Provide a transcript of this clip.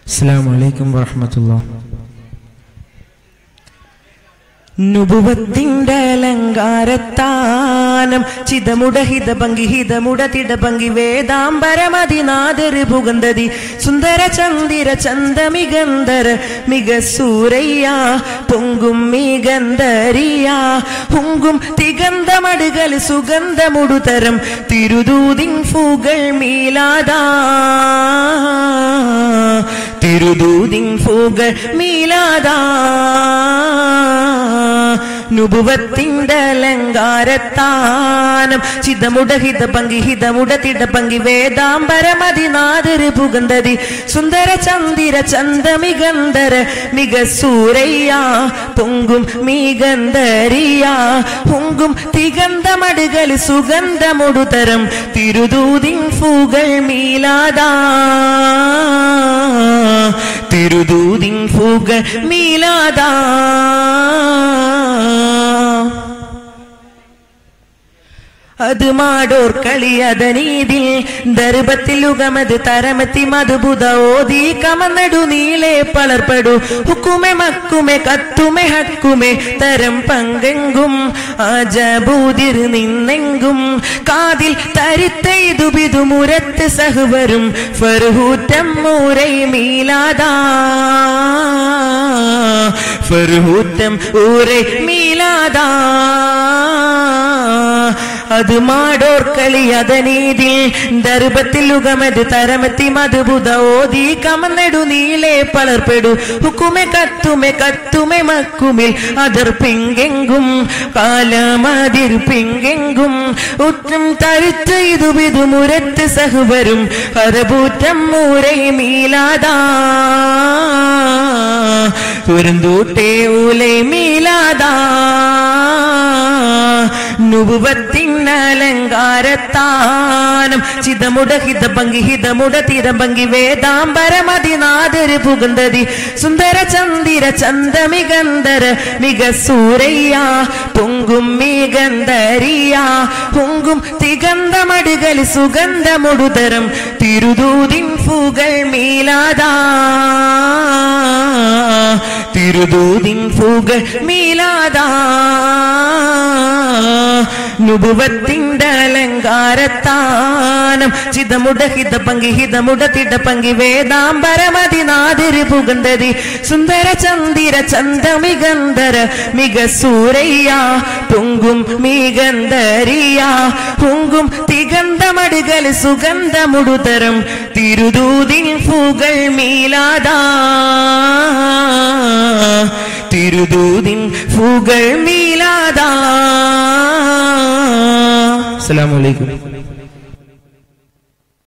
അസ്സാം വലൈക്കും വറഹമത്തുള്ള നുപുവത്തിന്റെ അലങ്കാരത്താനം ചിതമുട ഹിതഭംഗി ഹിതമുട തിടഭംഗി വേദാംബരമതിനാദര് പുകന്തതി സുന്ദര ചന്ദിര ചന്ദമികന്ധര മികസൂരയ്യ പൊങ്കും മികന്ധരിയ ഹുങ്കും തിഗന്ധമടുകൽ സുഗന്ധമുടുതരം തിരുദൂതിൻ ഫൂകൾ മീലാദാ തിരുദൂതിൻ ഫൂകൾ മീലാദാ നുപുവത്തിന്റെ അലങ്കാരത്താനം ചിതമുട ഹിതഭംഗി ഹിതമുട തിടഭംഗി വേദാംബരമതിനാദര് പുകന്തതി സുന്ദര ചന്ദിര ചന്ദമികന്ധര മികസൂരയ്യ പൊങ്കും മീഗന്ധരിയ ഹുങ്കും തിഗന്ധമടുകൽ സുഗന്ധമുടുതരം തിരുദൂതിൻ ഫൂകൾ മീലാദാ തിരുദൂതിൻ ഫൂകൾ മീലാദാ അത് മാടോർ കളിയതനീതിൽ ദർഭത്തിൽ ഉഗമത് തരമത്തി മധുബുധ ഓതി കമന്നടു നീളെ പളർപ്പടു ഹുക്കുമെ മക്കുമെ കത്തുമെ ഹക്കുമെ തരം പങ്കെങ്കും ആജബൂതിർ നിന്നെങ്കും കാതിൽ തരിത്തെയ്തു ബിതു മുരത്ത് സഹുവരും ഫർഹൂറ്റം മൂരൈ മീലാദാ ഫർഹൂറ്റം ഊരൈ മീലാദാ അത് മാടോർ കളി അതനീതിൽ ദർഭത്തിൽ ഉഗമത് തരമത്തി മധുബുധ ഓതി കമന്നെടു നീളെ പളർപ്പെടു ഹുക്കുമെ കത്തുമെ കത്തുമെ മക്കുമിൽ അതർ പിങ്കെങ്കും കാലമതിർ പിങ്കെങ്കും ഉറ്റം തരുത്ത് ഇതു വിതു മുരത്ത് സഹുവരും കരപൂറ്റം മൂരൈ മീലാദാ കുരുന്തൂട്ടേ ഊലൈ മീലാദാ നുപുവത്തിനലങ്കാരത്താനം ചിതമുട ഹിതഭംഗി ഹിതമുട തിരഭംഗി വേദാംബരമതിനാദര് പുകന്തതി സുന്ദര ചന്ദിര ചന്ദമികന്ധര മികസൂരയ്യ പൊങ്കും മികന്ധരിയ പൊങ്കും തിഗന്ധമടുകൽ സുഗന്ധമുടുതരം തിരുദൂതിൻ ഫുകൾ മീലാദാ തിരുദൂതിൻ ഫുകൾ മീലാദാ നുപുവത്തിന്റെ അലങ്കാരത്താനം ചിതമുട ഹിതഭംഗി ഹിതമുട തിടഭംഗി വേദാംബരമതിനാതിര് പുകന്തതി സുന്ദര ചന്ദിര ചന്ദമികന്ധര മികസൂരയ്യ പൊങ്കും മികന്ധരിയ പൊങ്കും തിഗന്ധമടുകൽ സുഗന്ധമുടുതരം തിരുദൂതിൻ ഫുകൾ മീലാദാ തിരുദൂതിൻ ഫുകൾ മീലാദാ അസ്സലാമു അലൈക്കും